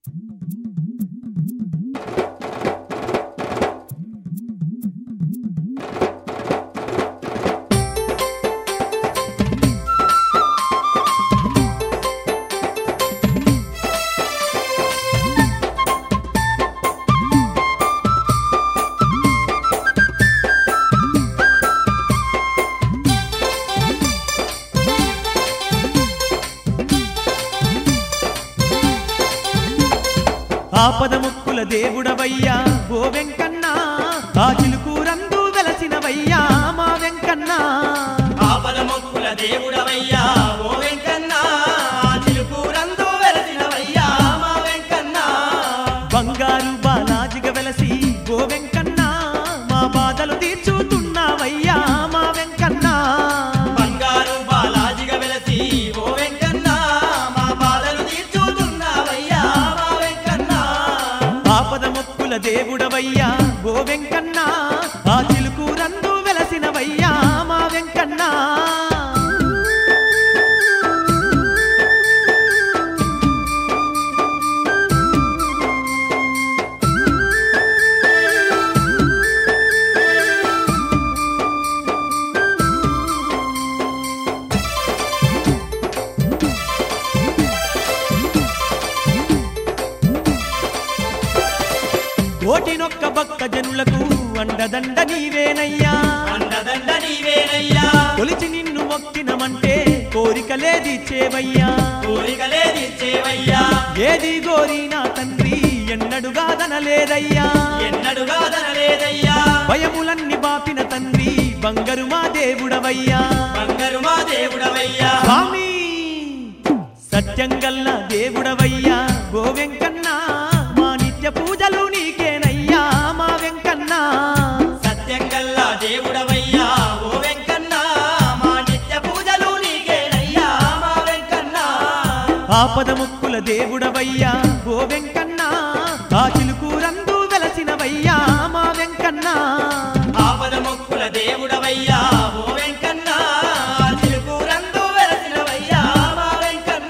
ఆపద ముక్కుల దేవుడవయ్యా ఓ వెంకన్న ఆ చిలుకూరందు వెలసినవయ్యా మా వెంకన్న ఆపద మొక్కుల దేవుడవయ్యా ఓ వెంకన్న చిలుకూరందు వెలసినవయ్యా మా వెంకన్న బంగారు బాలాజిగ వెలసి ఓ వెంకన్న మా బాధలు తీర్చుతున్నావయ్యా మా వెంకన్న బంగారు బాలాజిగా వెలసి ఓ వెంకన్న మా బాధలు తీర్చుతున్నావయ్యా మా వెంకన్న ఆపద ముక్కుల దేవుడవయ్యా ఓ వెంకన్న ఆ చిలుకూరందు వెలసినవయ్యా మా వెంకన్న కోటినొక్క భక్త జనులకు అండదండ నీవేనయ్యా అండదండ నీవేనయ్యా కొలిచి నిన్ను మొక్కినమంటే కోరికలే తీర్చేవయ్యా కోరికలే తీర్చేవయ్యా ఏది గోరినా తండ్రి ఎన్నడుగాదనలేదయ్యా ఎన్నడుగా దనలేదయ్యా భయములన్నీ బాపిన తండ్రి బంగారు మా దేవుడవయ్యా బంగారు మా దేవుడవయ్యా స్వామి సత్యంగల్ల దేవుడవయ్యా గో వెంకన్న మా నిత్య పూజలు నీకేనయ్యా మా వెంకన్న సత్యంగల్లా దేవుడవయ్యా ఓ వెంకన్న మా నిత్య పూజలు నీకేనయ్యా మా వెంకన్న ఆపద ముక్కుల దేవుడవయ్యా గో వెంకన్న ఆ చిలుకూరందు వెలసినవయ్యా మా వెంకన్న ఆపద మొక్కుల దేవుడవయ్యా ఓ వెంకన్న చిలుకూరందు వెలసినవయ్యా మా వెంకన్న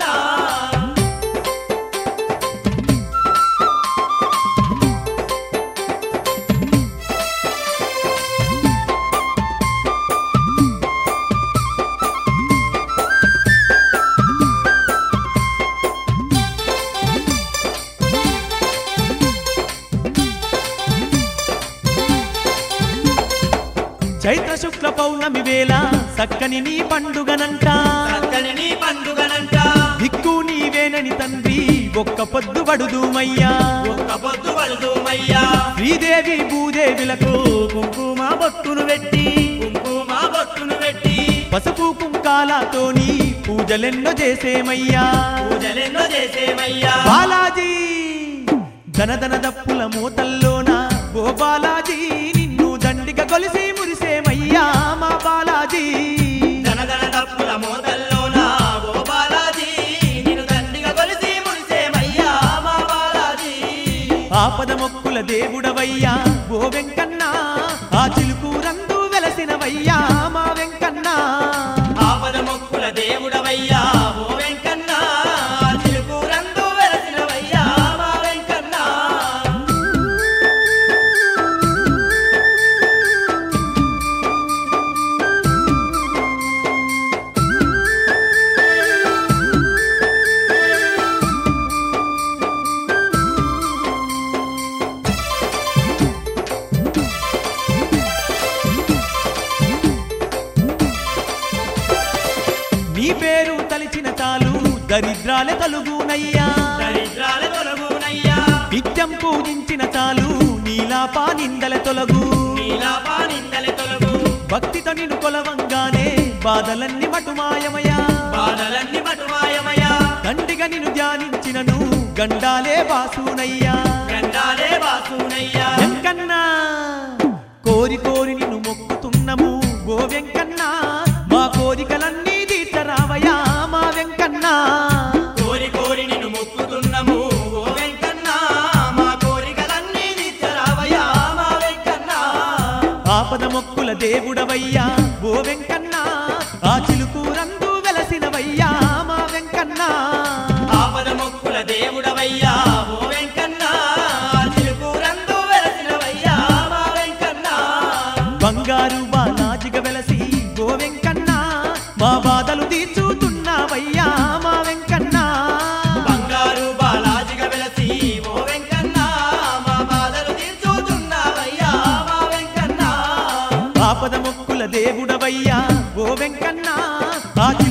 చైత్ర శుక్ల పౌర్ణమి వేళ చక్కని నీ పండుగనంట చక్కని నీ పండుగనంట దిక్కు నీవేనని తండ్రి ఒక్క పొద్దు పడుదుమయ్యా ఒక్క పొద్దు పడుదుమయ్యా శ్రీదేవి భూదేవిలకు కుంకుమ బొట్టును పెట్టి కుంకుమ బొట్టును పెట్టి పసుపు కుంకాలతోని పూజలెన్నో చేసేమయ్యా పూజలెన్నో చేసేవయ్యా బాలాజీ ధనధన దప్పుల మూతల్లోన ఓ బాలాజీ నిన్ను దండిగా కొలిసి మురిసేమయ్యా మా బాలాజీ ధనధన తప్పుల మోతల్లోన ఓ బాలాజీ నిన్ను దండిగా కొలిసి మురిసేమయ్యా మా బాలాజీ ఆపద మొక్కుల దేవుడవయ్యా ఓ వెంకన్న ఆ చిలుకూరందు వెలసినవయ్యా మా వెంకన్న ఆపద మొక్కుల దేవుడవయ్యా ఓ వెంకన్న చిలుకూరందు వెలసినవయ్యా మా వెంకన్న నీ పేరు తలిచిన చాలు దరిద్రాలే తలుగునయ్యా దరిద్రాల తొలగునయ్యా నిత్యం పూజించిన చాలు నీలాపా నిందల తొలగు నీలాపా నిందల తొలగు భక్తితో నిన్ను కొలవంగానే బాధలన్నీ మటుమాయమయా బాధలన్నీ మటుమాయమయ్యా తండ్రిగా నిన్ను ధ్యానించినను గండాలే బాసునయ్యా గండాలే బాసునయ్యా వెంకన్నా కోరి కోరి నిన్ను మొక్కుతున్నము గో వెంకన్నా మా కోరికలన్నీ తీర్చరావయ్యా మా వెంకన్నా కోరి కోరి నిన్ను మొక్కుతున్నాము ఓ వెంకన్న మా కోరికలన్నీ తీర్చరావయ్యా మా వెంకన్న ఆపద మొక్కుల దేవుడవయ్యా ఓ వెంకన్నా ఆ చిలుకూరందు వెలసినవయ్యా మా వెంకన్నా ఆపద మొక్కుల దేవుడవయ్యా ఓ బాధలు తీర్చుతున్నావయ్యా మా వెంకన్న బంగారు బాలాజిగా వెలసి ఓ వెంకన్న మా బాధలు తీర్చుతున్నావయ్యా మా వెంకన్న ఆపద మొక్కుల దేవుడవయ్యా ఓ వెంకన్న ఆ